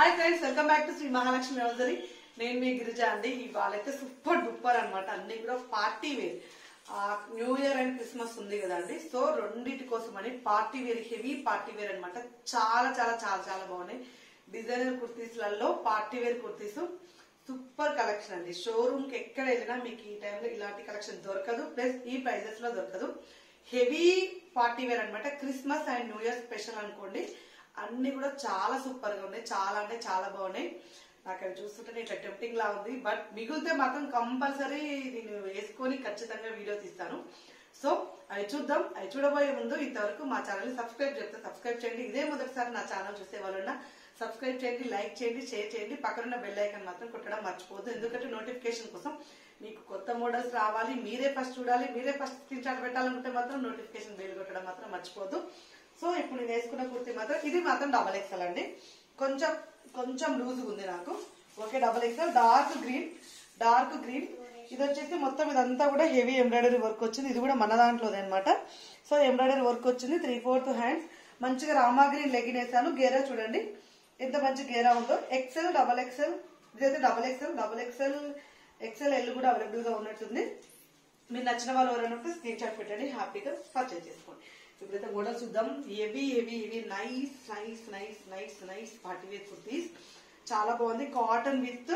hi friends welcome back to Shri Mahalakshmi nursery నేను మీ గిరిజ అండి ఇవాళైతే సూపర్ డూపర్ అన్నమాట అన్ని కూడా party wear new year and Christmas ఉంది కదండి సో రెండింటి కోసం అని party wear heavy party wear అన్నమాట చాలా చాలా చాలా చాలా బాగున్నాయి డిజైనర్ కుర్తీస్లలో party wear kurtis super collection అండి షోరూమ్ కి ఎక్కడ వెళ్ళినా మీకు ఈ టైంలో ఇలాంటి కలెక్షన్ దొరకదు ప్లస్ ఈ ప్రైజెస్ లో దొరకదు హెవీ పార్టీ వేర్ అన్నమాట Christmas and new year special అనుకోండి అన్ని కూడా చాలా సూపర్ గా ఉన్నాయి చాలా అంటే చాలా బాగున్నాయి నాకు అవి చూస్తుంటే ఇట్లా టెంప్టింగ్ లా ఉంది బట్ మిగిలితే మాత్రం కంపల్సరీ నేను వేసుకొని ఖచ్చితంగా వీడియో తీస్తాను సో అవి చూద్దాం అవి చూడబోయే ముందు ఇంతవరకు మా ఛానల్ సబ్స్క్రైబ్ చేస్తే సబ్స్క్రైబ్ చేయండి ఇదే మొదటిసారి నా ఛానల్ చూసే వాళ్ళున్నా సబ్స్క్రైబ్ చేయండి లైక్ చేయండి షేర్ చేయండి పక్కనున్న బెల్ ఐకాన్ మాత్రం కొట్టడం మర్చిపోవద్దు ఎందుకంటే నోటిఫికేషన్ కోసం మీకు కొత్త మోడల్స్ రావాలి మీరే ఫస్ట్ చూడాలి మీరే ఫస్ట్ స్క్రీన్ షాట్ పెట్టాలనుకుంటే మాత్రం నోటిఫికేషన్ బెల్ కొట్టడం మాత్రం మర్చిపోవద్దు సో ఇప్పుడు నేను వేసుకున్న కుర్తీ మాత్రం ఇది మాత్రం డబల్ ఎక్సెల్ అండి కొంచెం కొంచెం లూజ్ ఉంది నాకు okay double XL dark green dark green ఇది వచ్చేసి మొత్తం ఇదంతా కూడా హెవీ ఎంబ్రాయిడరీ వర్క్ వచ్చింది ఇది కూడా మన దాంట్లోదే అనమాట సో ఎంబ్రాయిడరీ వర్క్ వచ్చింది త్రీ ఫోర్త్ హ్యాండ్స్ మంచిగా రామా గ్రీన్ లెగిన్ వేసాను గేరా చూడండి ఎంత మంచి గేరా ఉందో ఎక్సెల్ డబల్ ఎక్సెల్ ఇదైతే double XL double XL XL L కూడా అవైలబుల్ గా ఉన్నట్టుంది మీరు నచ్చిన వాళ్ళు ఎవరైనా ఉంటే స్క్రీన్ షాట్ పెట్టండి హ్యాపీగా పర్చేజ్ చేసుకోండి ఇప్పుడైతే మోడల్ చూద్దాం heavy heavy heavy nice nice nice nice nice party wear kurtis చాలా బాగుంది cotton with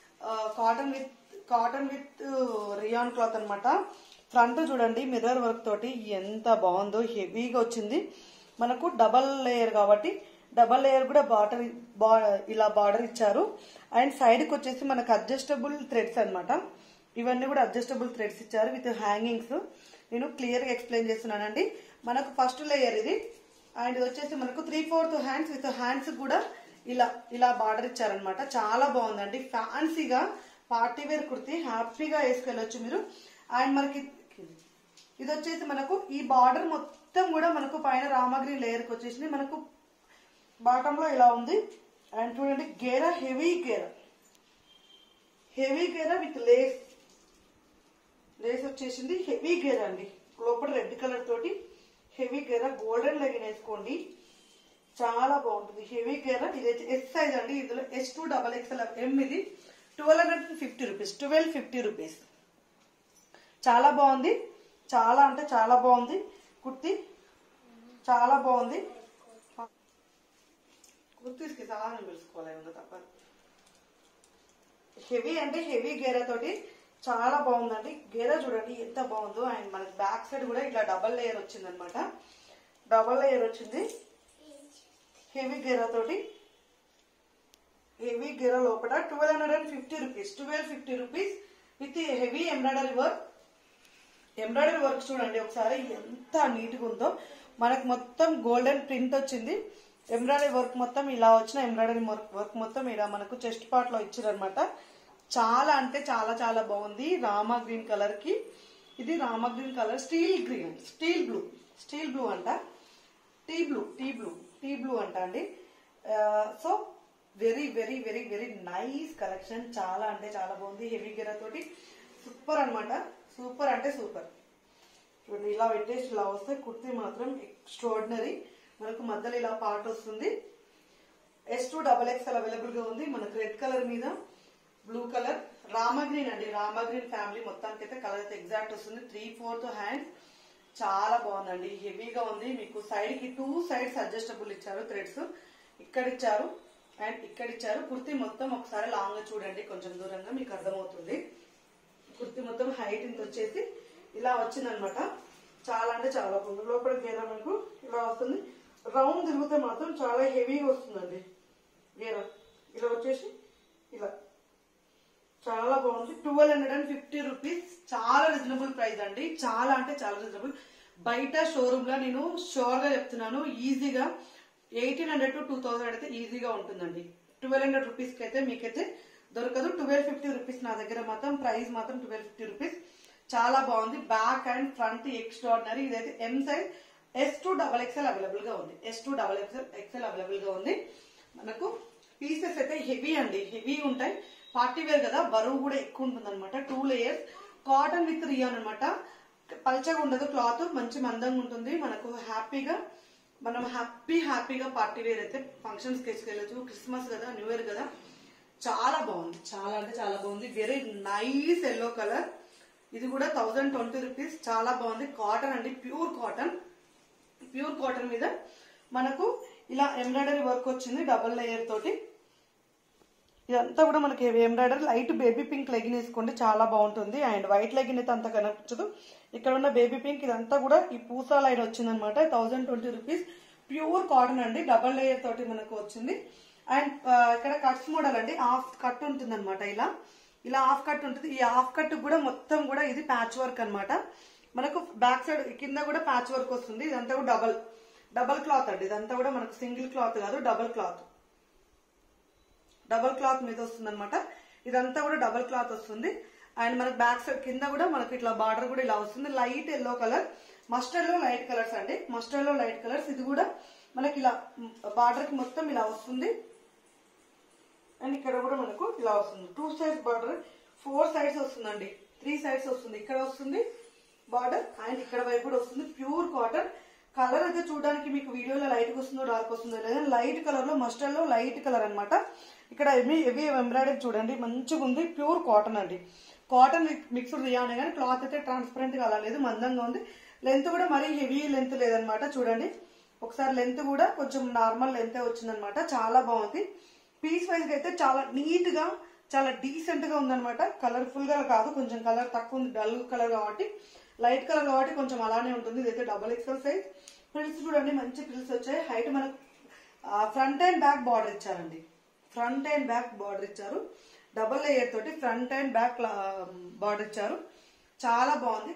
cotton with cotton with rayon cloth అన్నమాట ఫ్రంట్ చూడండి మిర్రర్ వర్క్ తోటి ఎంత బాగుందో హెవీగా వచ్చింది మనకు డబల్ లేయర్ కాబట్టి డబల్ లేయర్ కూడా బార్డర్ ఇలా బార్డర్ ఇచ్చారు అండ్ సైడ్ కి వచ్చేసి మనకు అడ్జస్టబుల్ థ్రెడ్స్ అన్నమాట ఇవన్నీ కూడా అడ్జస్టబుల్ థ్రెడ్స్ ఇచ్చారు విత్ హ్యాంగింగ్స్ నేను క్లియర్ గా ఎక్స్ప్లెయిన్ చేస్తున్నానండి మనకు ఫస్ట్ లేయర్ ఇది అండ్ ఇది వచ్చేసి మనకు three fourth hands with hands కూడా ఇలా ఇలా బార్డర్ ఇచ్చారనమాట చాలా బాగుందండి ఫ్యాన్సీగా పార్టీ వేర్ కుర్తి హ్యాపీగా వేసుకెళ్ళొచ్చు మీరు అండ్ మనకి ఇది వచ్చేసి మనకు ఈ బార్డర్ మొత్తం కూడా మనకు పైన రామగ్రి లేయర్కి వచ్చేసింది మనకు బాటమ్ లో ఇలా ఉంది అండ్ చూడండి గేరా heavy ghera heavy ghera with lace lace వచ్చేసింది హెవీ గేరా అండి లోపల రెడ్ కలర్ తోటి హెవీ గేరా గోల్డెన్ లెగిన్ వేసుకోండి చాలా బాగుంటుంది హెవీ గేరా ఇది ఎస్ సైజ్ అండి ఇందులో S two double XL M ఇది twelve hundred fifty rupees twelve fifty rupees చాలా బాగుంది చాలా అంటే చాలా బాగుంది కుర్తి చాలా బాగుంది కుర్తీస్కి సహాయం పిలుచుకోవాలి ఏమన్నా తప్పదు హెవీ అంటే హెవీ గేరా తోటి చాలా బాగుందండి గేరా చూడండి ఎంత బాగుందో అండ్ మనకి బ్యాక్ సైడ్ కూడా ఇట్లా డబల్ లేయర్ వచ్చింది అనమాట డబల్ లేయర్ వచ్చింది హెవీ గేరా తోటి హెవీ గేరా లోపల twelve hundred and fifty rupees twelve fifty rupees with heavy embroidery work embroidery work చూడండి ఒకసారి ఎంత నీట్గా ఉందో మనకు మొత్తం గోల్డెన్ ప్రింట్ వచ్చింది ఎంబ్రాయిడరీ వర్క్ మొత్తం ఇలా వచ్చిన ఎంబ్రాయిడరీ వర్క్ మొత్తం ఇలా మనకు చెస్ట్ పార్ట్ లో ఇచ్చారనమాట చాలా అంటే చాలా చాలా బాగుంది రామా గ్రీన్ కలర్ కి ఇది Rama green colour steel green steel blue steel blue అంట tea blue tea blue tea blue అంట అండి so very very very very nice collection చాలా అంటే చాలా బాగుంది హెవీ గెరా తోటి సూపర్ అన్నమాట సూపర్ అంటే సూపర్ చూడండి ఇలా పెట్టేసి ఇలా వస్తే కుర్తీ మాత్రం ఎక్స్ట్రాడినరీ మనకు మధ్యలో ఇలా పార్ట్ వస్తుంది S two double XL available గా ఉంది మనకు రెడ్ కలర్ మీద బ్లూ కలర్ రామగ్రీన్ అండి రామగ్రీన్ ఫ్యామిలీ మొత్తానికి అయితే కలర్ అయితే ఎగ్జాక్ట్ వస్తుంది త్రీ ఫోర్త్ హ్యాండ్స్ చాలా బాగుందండి హెవీగా ఉంది మీకు సైడ్ కి టూ సైడ్స్ అడ్జస్టబుల్ ఇచ్చారు థ్రెడ్స్ ఇక్కడ ఇచ్చారు అండ్ ఇక్కడ ఇచ్చారు కుర్తీ మొత్తం ఒకసారి లాంగ్ గా చూడండి కొంచెం దూరంగా మీకు అర్థమవుతుంది కుర్తీ మొత్తం హైట్ ఇంత వచ్చేసి ఇలా వచ్చిందనమాట చాలా అంటే చాలా బాగుంది లోపల గేరా మీకు ఇలా వస్తుంది రౌండ్ తిరిగితే మాత్రం చాలా హెవీగా వస్తుందండి గేరా ఇలా వచ్చేసి ఇలా చాలా బాగుంది twelve hundred and fifty rupees చాలా రీజనబుల్ ప్రైస్ అండి చాలా అంటే చాలా రీజనబుల్ బయట షోరూమ్ లో నేను షోర్ గా చెప్తున్నాను ఈజీగా eighteen hundred to two thousand అయితే ఈజీగా ఉంటుందండి ట్వెల్వ్ హండ్రెడ్ రూపీస్ కి అయితే మీకైతే దొరకదు ట్వెల్వ్ ఫిఫ్టీ రూపీస్ నా దగ్గర మాత్రం ప్రైస్ మాత్రం ట్వెల్వ్ ఫిఫ్టీ రూపీస్ చాలా బాగుంది బ్యాక్ అండ్ ఫ్రంట్ ఎక్స్ట్రాడినరీ ఇదైతే M size S two double XL available గా ఉంది S two double XL XL available గా ఉంది మనకు పీసెస్ అయితే హెవీ అండి హెవీ ఉంటాయి పార్టీ వేర్ కదా బరువు కూడా ఎక్కువ ఉంటుంది అనమాట two layers cotton with rayon అనమాట పల్చగా ఉండదు క్లాత్ మంచి మందంగా ఉంటుంది మనకు హ్యాపీగా మనం హ్యాపీ హ్యాపీగా పార్టీ వేర్ అయితే ఫంక్షన్స్ కి వెళ్ళచ్చు క్రిస్మస్ కదా న్యూ ఇయర్ కదా చాలా బాగుంది చాలా అంటే చాలా బాగుంది వెరీ నైస్ ఎల్లో కలర్ ఇది కూడా థౌజండ్ ట్వంటీ రూపీస్ చాలా బాగుంది కాటన్ అండి ప్యూర్ కాటన్ ప్యూర్ కాటన్ మీద మనకు ఇలా ఎంబ్రాయిడరీ వర్క్ వచ్చింది డబుల్ లేయర్ తోటి ఇదంతా కూడా మనకి embroidery light baby pink legging వేసుకోండి చాలా బాగుంటుంది అండ్ వైట్ లెగిన్ అయితే అంత కనిపించదు ఇక్కడ ఉన్న బేబీ పింక్ ఇదంతా కూడా ఈ పూసా లైన్ వచ్చిందనమాట thousand twenty rupees pure cotton అండి డబల్ లేయర్ తోటి మనకు వచ్చింది అండ్ ఇక్కడ కట్స్ మోడల్ అండి హాఫ్ కట్ ఉంటుంది అనమాట ఇలా ఇలా హాఫ్ కట్ ఉంటుంది ఈ హాఫ్ కట్ కూడా మొత్తం కూడా ఇది ప్యాచ్ వర్క్ అన్నమాట మనకు బ్యాక్ సైడ్ కింద కూడా ప్యాచ్ వర్క్ వస్తుంది ఇదంతా కూడా డబల్ డబల్ క్లాత్ అండి ఇదంతా కూడా మనకు సింగిల్ క్లాత్ కాదు డబల్ క్లాత్ డబల్ క్లాత్ మీద వస్తుంది అనమాట ఇదంతా కూడా డబల్ క్లాత్ వస్తుంది అండ్ మనకి బ్యాక్ సైడ్ కింద కూడా మనకి ఇట్లా బార్డర్ కూడా ఇలా వస్తుంది లైట్ ఎల్లో కలర్ మస్టర్డ్ లో లైట్ కలర్స్ అండి మస్టర్డ్ లో లైట్ కలర్స్ ఇది కూడా మనకి ఇలా బార్డర్ కి మొత్తం ఇలా వస్తుంది అండ్ ఇక్కడ కూడా మనకు ఇలా వస్తుంది two sides border four sides వస్తుందండి త్రీ సైడ్స్ వస్తుంది ఇక్కడ వస్తుంది బార్డర్ అండ్ ఇక్కడ వైపు కూడా వస్తుంది ప్యూర్ కాటన్ కలర్ అయితే చూడడానికి మీకు వీడియోలో లైట్ వస్తుందో డార్క్ వస్తుందో లేదా లైట్ కలర్ లో మస్టర్డ్ లో లైట్ కలర్ అన్నమాట ఇక్కడ హెవీ హెవీ ఎంబ్రాయిడరీ చూడండి మంచిగా ఉంది ప్యూర్ కాటన్ అండి కాటన్ మిక్స్డ్ రియానే కానీ క్లాత్ అయితే ట్రాన్స్పరెంట్ గా అలా లేదు మందంగా ఉంది లెంత్ కూడా మరీ హెవీ లెంత్ లేదనమాట చూడండి ఒకసారి లెంత్ కూడా కొంచెం నార్మల్ లెంత్ వచ్చిందనమాట చాలా బాగుంది పీస్ వైజ్ అయితే చాలా నీట్ గా చాలా డీసెంట్ గా ఉందన్నమాట కలర్ఫుల్ గా కాదు కొంచెం కలర్ తక్కువ ఉంది డల్ కలర్ కాబట్టి లైట్ కలర్ కాబట్టి కొంచెం అలానే ఉంటుంది ఇదైతే డబుల్ ఎక్సెల్ సైజ్ ఫ్రిల్స్ చూడండి మంచి ఫ్రిల్స్ వచ్చాయి హైట్ మనకు ఫ్రంట్ అండ్ బ్యాక్ బార్డర్ ఇచ్చారండి ఫ్రంట్ అండ్ బ్యాక్ బార్డర్ ఇచ్చారు డబుల్ లేయర్ తోటి ఫ్రంట్ అండ్ బ్యాక్ బార్డర్ ఇచ్చారు చాలా బాగుంది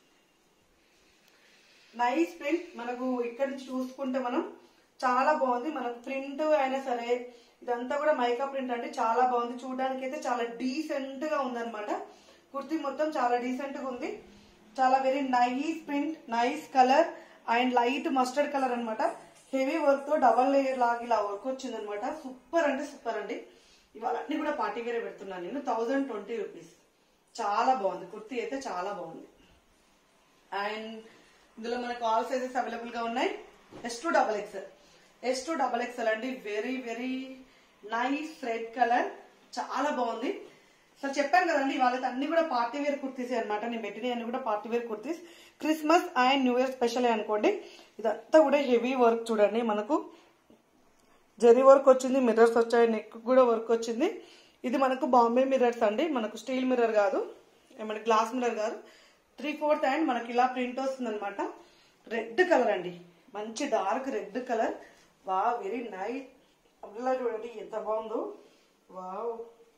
నైస్ ప్రింట్ మనకు ఇక్కడ నుంచి చూసుకుంటే మనం చాలా బాగుంది మనకు ప్రింట్ అయినా సరే ఇదంతా కూడా మైకా ప్రింట్ అంటే చాలా బాగుంది చూడడానికి అయితే చాలా డీసెంట్ గా ఉందన్నమాట కుర్తీ మొత్తం చాలా డీసెంట్ గా ఉంది చాలా very nice print nice colour and light mustard colour అన్నమాట హెవీ వర్క్ తో డబల్ లేయర్ లాగా ఇలా వర్క్ వచ్చింది అనమాట సూపర్ అంటే సూపర్ అండి ఇవాళ అన్ని కూడా పార్టీ వేరే పెడుతున్నాను నేను థౌజండ్ ట్వంటీ రూపీస్ చాలా బాగుంది కుర్తీ అయితే చాలా బాగుంది అండ్ ఇందులో మనకు ఆల్ సైజెస్ అవైలబుల్ గా ఉన్నాయి S two double XL S two double XL అండి very very nice red colour చాలా బాగుంది సార్ చెప్పాను కదండి ఇవాళ అన్ని కూడా పార్టీ వేర్ కుర్తీస్ అనమాట నేను పెట్టినవి అన్ని కూడా party wear kurtis Christmas and new year special అనుకోండి ఇదంతా కూడా హెవీ వర్క్ చూడండి మనకు జరీ వర్క్ వచ్చింది మిర్రర్స్ వచ్చాయి నెక్ కూడా వర్క్ వచ్చింది ఇది మనకు బాంబే మిర్రర్స్ అండి మనకు స్టీల్ మిర్రర్ కాదు ఏమంటే గ్లాస్ మిర్రర్ కాదు త్రీ ఫోర్త్ అండ్ మనకి ఇలా ప్రింట్ వస్తుంది అనమాట రెడ్ కలర్ అండి మంచి డార్క్ రెడ్ కలర్ వా వెరీ నైస్ అబ్దుల్లా చూడండి ఎంత బాగుందో వావ్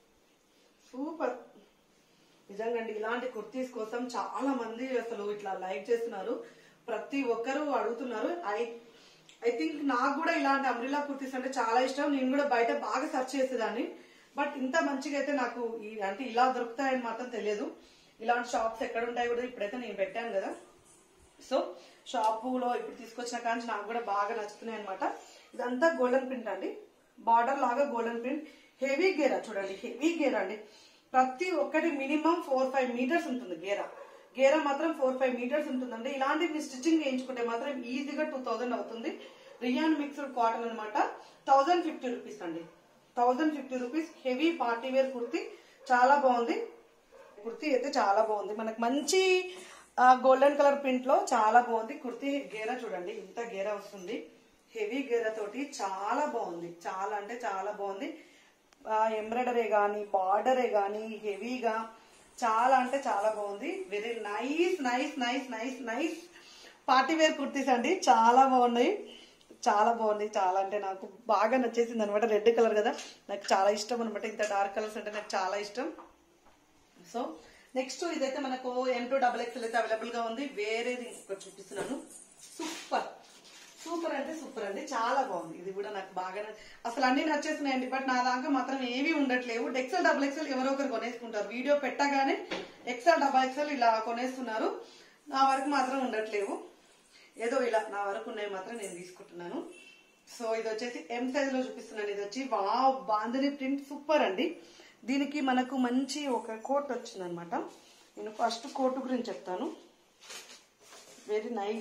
సూపర్ నిజంగా అండి ఇలాంటి కుర్తీస్ కోసం చాలా మంది అసలు ఇట్లా లైక్ చేస్తున్నారు ప్రతి ఒక్కరు అడుగుతున్నారు ఐ ఐ థింక్ నాకు కూడా ఇలాంటి అమ్రిలా కుర్తీస్ అంటే చాలా ఇష్టం నేను కూడా బయట బాగా సెర్చ్ చేసేదాన్ని బట్ ఇంత మంచిగా అయితే నాకు ఈ అంటే ఇలా దొరుకుతాయని మాత్రం తెలియదు ఇలాంటి షాప్స్ ఎక్కడ ఉంటాయి కూడా ఇప్పుడైతే నేను పెట్టాను కదా సో షాపులో ఇప్పుడు తీసుకొచ్చిన కానీ నాకు కూడా బాగా నచ్చుతున్నాయి అనమాట ఇదంతా గోల్డెన్ ప్రింట్ అండి బార్డర్ లాగా గోల్డెన్ ప్రింట్ హెవీ గేరా చూడండి హెవీ గేరా అండి ప్రతి ఒక్కటి మినిమం ఫోర్ ఫైవ్ మీటర్స్ ఉంటుంది గేరా గేరా మాత్రం ఫోర్ ఫైవ్ మీటర్స్ ఉంటుందండి ఇలాంటి మీ స్టిచ్చింగ్ చేయించుకుంటే మాత్రం ఈజీగా టూ థౌజండ్ అవుతుంది రియాన్ మిక్స్డ్ కాటన్ అనమాట థౌజండ్ ఫిఫ్టీ రూపీస్ అండి thousand fifty rupees heavy party wear kurti చాలా బాగుంది కుర్తీ అయితే చాలా బాగుంది మనకు మంచి గోల్డెన్ కలర్ ప్రింట్ లో చాలా బాగుంది కుర్తీ గేరా చూడండి ఇంత గేరా వస్తుంది హెవీ గేరా తోటి చాలా బాగుంది చాలా అంటే చాలా బాగుంది ఎంబ్రాయిడరీ గానీ బార్డరే గానీ హెవీగా చాలా అంటే చాలా బాగుంది very nice nice nice nice nice party wear kurtis అండి చాలా బాగున్నాయి చాలా బాగుంది చాలా అంటే నాకు బాగా నచ్చేసింది అనమాట రెడ్ కలర్ కదా నాకు చాలా ఇష్టం అనమాట ఇంత డార్క్ కలర్స్ అంటే నాకు చాలా ఇష్టం సో నెక్స్ట్ ఇదైతే మనకు ఎం టూ డబల్ ఎక్స్ఎల్ అయితే అవైలబుల్ గా ఉంది వేరేది ఇంకొకటి చూపిస్తున్నాను సూపర్ సూపర్ అంటే సూపర్ అండి చాలా బాగుంది ఇది కూడా నాకు బాగా నచ్చ- అసలు అన్ని నచ్చేస్తున్నాయండి బట్ నా దాకా మాత్రం ఏమీ ఉండట్లేవు ఎక్సెల్ డబుల్ ఎక్సెల్ ఎవరో ఒకరు కొనేసుకుంటారు వీడియో పెట్టగానే ఎక్సెల్ డబల్ ఎక్సెల్ ఇలా కొనేస్తున్నారు నా వరకు మాత్రం ఉండట్లేవు ఏదో ఇలా నా వరకు ఉన్నాయి మాత్రం నేను తీసుకుంటున్నాను సో ఇది వచ్చేసి ఎం సైజ్ లో చూపిస్తున్నాను ఇది వచ్చి వావ్ బాంధని ప్రింట్ సూపర్ అండి దీనికి మనకు మంచి ఒక కోట్ వచ్చిందనమాట నేను ఫస్ట్ కోట్ గురించి చెప్తాను వెరీ నైస్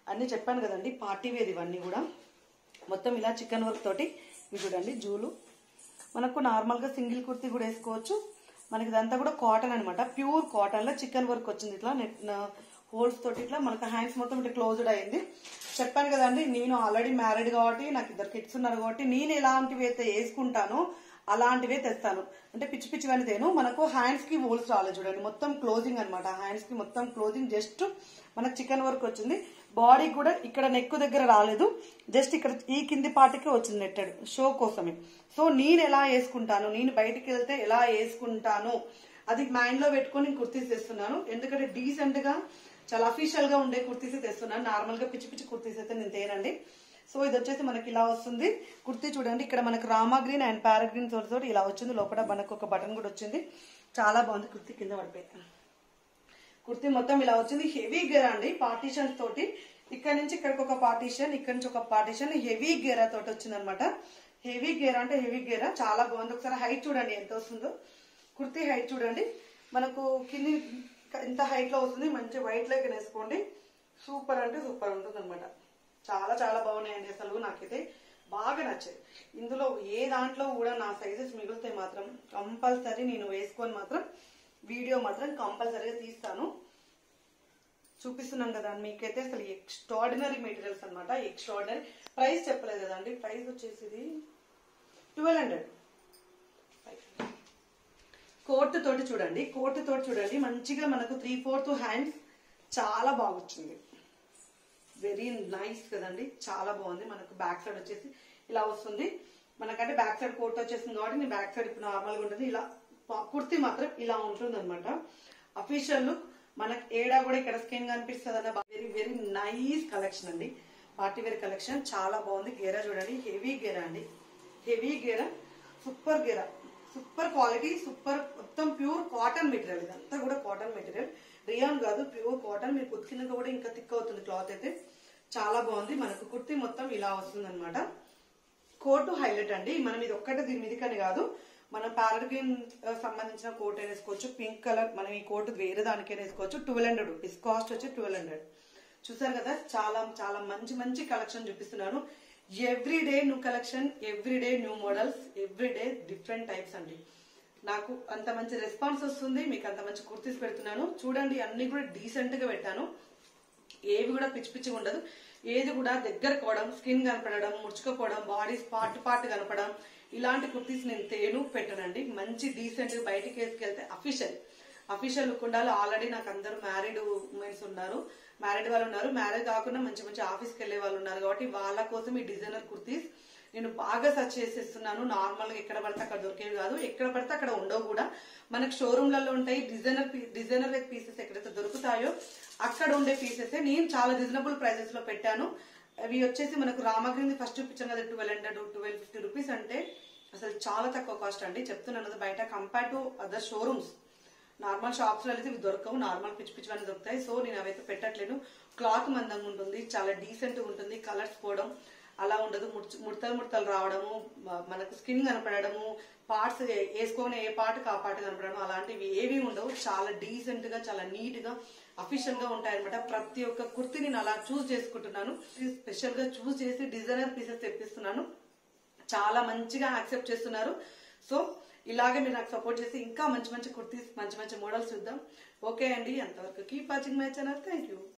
అన్ని చెప్పాను కదండి పార్టీ వేర్ ఇవన్నీ కూడా మొత్తం ఇలా చికెన్ వర్క్ తోటి ఇవి చూడండి జూలు మనకు నార్మల్గా సింగిల్ కుర్తీ కూడా వేసుకోవచ్చు మనకి ఇదంతా కూడా కాటన్ అనమాట ప్యూర్ కాటన్ లో చికెన్ వర్క్ వచ్చింది ఇట్లా నెట్ హోల్స్ తోటి ఇట్లా మనకు హ్యాండ్స్ మొత్తం ఇట్లా క్లోజ్డ్ అయింది చెప్పాను కదండి నేను ఆల్రెడీ మ్యారీడ్ కాబట్టి నాకు ఇద్దరు కిడ్స్ ఉన్నారు కాబట్టి నేను ఎలాంటివి అయితే వేసుకుంటానో అలాంటివే తెస్తాను అంటే పిచ్చి పిచ్చిగానే తేను మనకు హ్యాండ్స్ కి హోల్స్ రాలేదు చూడండి మొత్తం క్లోజింగ్ అనమాట హ్యాండ్స్ కి మొత్తం క్లోజింగ్ జస్ట్ మనకు చికెన్ వర్క్ వచ్చింది బాడీ కూడా ఇక్కడ నెక్ దగ్గర రాలేదు జస్ట్ ఇక్కడ ఈ కింది పార్టీకి వచ్చింది నెట్టెడ్ షో కోసమే సో నేను ఎలా వేసుకుంటాను నేను బయటికి వెళ్తే ఎలా వేసుకుంటాను అది మైండ్ లో పెట్టుకొని నేను కుర్తీస్ తెస్తున్నాను ఎందుకంటే డీసెంట్ గా చాలా అఫీషియల్ గా ఉండే కుర్తీస్ తెస్తున్నాను నార్మల్ గా పిచ్చి పిచ్చి కుర్తీస్ అయితే నేను తేనండి సో ఇది వచ్చేసి మనకి ఇలా వస్తుంది కుర్తీ చూడండి ఇక్కడ మనకి rama green and parrot green తోటి తోటి ఇలా వచ్చింది లోపల మనకు ఒక బటన్ కూడా వచ్చింది చాలా బాగుంది కుర్తీ కింద పడిపోయి కుర్తీ మొత్తం ఇలా వచ్చింది హెవీ గేర్ అండి పార్టీషన్స్ తోటి ఇక్కడ నుంచి ఇక్కడికి ఒక పార్టీషన్ ఇక్కడ నుంచి ఒక పార్టీషన్ హెవీ గేరా తోటి వచ్చింది అనమాట హెవీ గేర్ అంటే హెవీ గేరా చాలా బాగుంది ఒకసారి హైట్ చూడండి ఎంత వస్తుందో కుర్తీ హైట్ చూడండి మనకు కింది ఎంత హైట్ లో వస్తుంది మంచి వైట్ లెగ్ వేసుకోండి సూపర్ అంటే సూపర్ ఉంటుంది అనమాట చాలా చాలా బాగున్నాయండి అసలు నాకైతే బాగా నచ్చాయి ఇందులో ఏ దాంట్లో కూడా నా సైజెస్ మిగిలితే మాత్రం కంపల్సరీ నేను వేసుకొని మాత్రం వీడియో మాత్రం కంపల్సరీగా తీస్తాను చూపిస్తున్నాను కదా మీకైతే అసలు ఎక్స్ట్రాడినరీ మెటీరియల్స్ అనమాట ఎక్స్ట్రాడినరీ ప్రైస్ చెప్పలేదు కదండి ప్రైస్ వచ్చేసి ఇది ట్వెల్వ్ హండ్రెడ్ కోట్ తోటి చూడండి కోట్ తోటి చూడండి మంచిగా మనకు త్రీ ఫోర్త్ హ్యాండ్స్ చాలా బాగా వచ్చింది వెరీ నైస్ కదండి చాలా బాగుంది మనకు బ్యాక్ సైడ్ వచ్చేసి ఇలా వస్తుంది మనకంటే బ్యాక్ సైడ్ కోట్ వచ్చేసింది కాబట్టి నేను బ్యాక్ సైడ్ ఇప్పుడు నార్మల్ గా ఉంటుంది ఇలా ప- కుర్తీ మాత్రం ఇలా ఉంటుంది అనమాట అఫీషియల్ లుక్ మనకి ఏడా కూడా ఇక్కడ స్కిన్ కనిపిస్తుంది అన్న వెరీ వెరీ నైస్ కలెక్షన్ అండి పార్టీ వేర్ కలెక్షన్ చాలా బాగుంది గేరా చూడండి హెవీ గేరా అండి హెవీ గేరా సూపర్ గేరా సూపర్ క్వాలిటీ సూపర్ మొత్తం ప్యూర్ కాటన్ మెటీరియల్ ఇదంతా కూడా కాటన్ మెటీరియల్ రియాన్ కాదు ప్యూర్ కాటన్ మీరు కుతికినాక కూడా ఇంకా థిక్ అవుతుంది క్లాత్ అయితే చాలా బాగుంది మనకు కుర్తీ మొత్తం ఇలా వస్తుంది అనమాట కోటు హైలైట్ అండి మనం ఇది ఒక్కటే దీని మీదకని కాదు మనం పారగ్రీన్ సంబంధించిన కోట్ అయినా వేసుకోవచ్చు పింక్ కలర్ మనం ఈ కోట్ వేరే దానికైనా వేసుకోవచ్చు ట్వెల్వ్ హండ్రెడ్ రూపీస్ కాస్ట్ వచ్చి ట్వెల్వ్ హండ్రెడ్ చూసారు కదా చాలా చాలా మంచి మంచి కలెక్షన్ చూపిస్తున్నాను every day new collection every day new models every day different types అండి నాకు అంత మంచి రెస్పాన్స్ వస్తుంది మీకు అంత మంచి కుర్తీస్ పెడుతున్నాను చూడండి అన్ని కూడా డీసెంట్ గా పెట్టాను ఏవి కూడా పిచ్చి పిచ్చిగా ఉండదు ఏది కూడా దగ్గర పోవడం స్కిన్ కనపడడం ముడుచుకపోవడం బాడీ పార్ట్ పార్ట్ కనపడడం ఇలాంటి కుర్తీస్ నేను తేను పెట్టనండి మంచి డీసెంట్ గా బయటికి వేసుకెళ్తే అఫీషియల్ అఫీషియల్ లుక్ ఉండాలి ఆల్రెడీ నాకు అందరూ మ్యారీడ్ ఉమెన్స్ ఉన్నారు మ్యారీడ్ వాళ్ళు ఉన్నారు మ్యారేజ్ కాకుండా మంచి మంచి ఆఫీస్కి వెళ్ళే వాళ్ళు ఉన్నారు కాబట్టి వాళ్ళ కోసం ఈ డిజైనర్ కుర్తీస్ నేను బాగా సర్చ్ చేసేస్తున్నాను నార్మల్ గా ఎక్కడ పడితే అక్కడ దొరికేవి కాదు ఎక్కడ పడితే అక్కడ ఉండవు కూడా మనకు షోరూమ్లలో ఉంటాయి డిజైనర్ డిజైనర్ పీసెస్ ఎక్కడైతే దొరుకుతాయో అక్కడ ఉండే పీసెస్ నేను చాలా రీజనబుల్ ప్రైసెస్ లో పెట్టాను అవి వచ్చేసి మనకు రామగ్రీని ఫస్ట్ చూపించాం కదా twelve hundred twelve fifty rupees అంటే అసలు చాలా తక్కువ కాస్ట్ అండి చెప్తున్నాను కదా బయట compare to other showrooms normal shops లో అయితే ఇవి దొరకవు నార్మల్ పిచ్చి పిచ్చివన్నీ దొరుకుతాయి సో నేను అవైతే పెట్టట్లేను క్లాత్ మందంగా ఉంటుంది చాలా డీసెంట్ ఉంటుంది కలర్స్ పోవడం అలా ఉండదు ముడ్చ- ముడతలు ముడతలు రావడము మ- మనకు స్కిన్ కనపడము పార్ట్స్ వేసుకొని ఏ పార్ట్ ఆ పార్ట్ కనపడడం అలాంటివి ఏవి ఉండవు చాలా డీసెంట్ గా చాలా నీట్ గా అఫీషియల్ గా ఉంటాయి అనమాట ప్రతి ఒక్క కుర్తిని నేను అలా చూస్ చేసుకుంటున్నాను స్పెషల్ గా చూస్ చేసి డిజైనర్ పీసెస్ తెప్పిస్తున్నాను చాలా మంచిగా యాక్సెప్ట్ చేస్తున్నారు సో ఇలాగే మీరు నాకు సపోర్ట్ చేసి ఇంకా మంచి మంచి కుర్తీస్ మంచి మంచి మోడల్స్ చూద్దాం ఓకే అండి అంతవరకు keep watching my channel thank you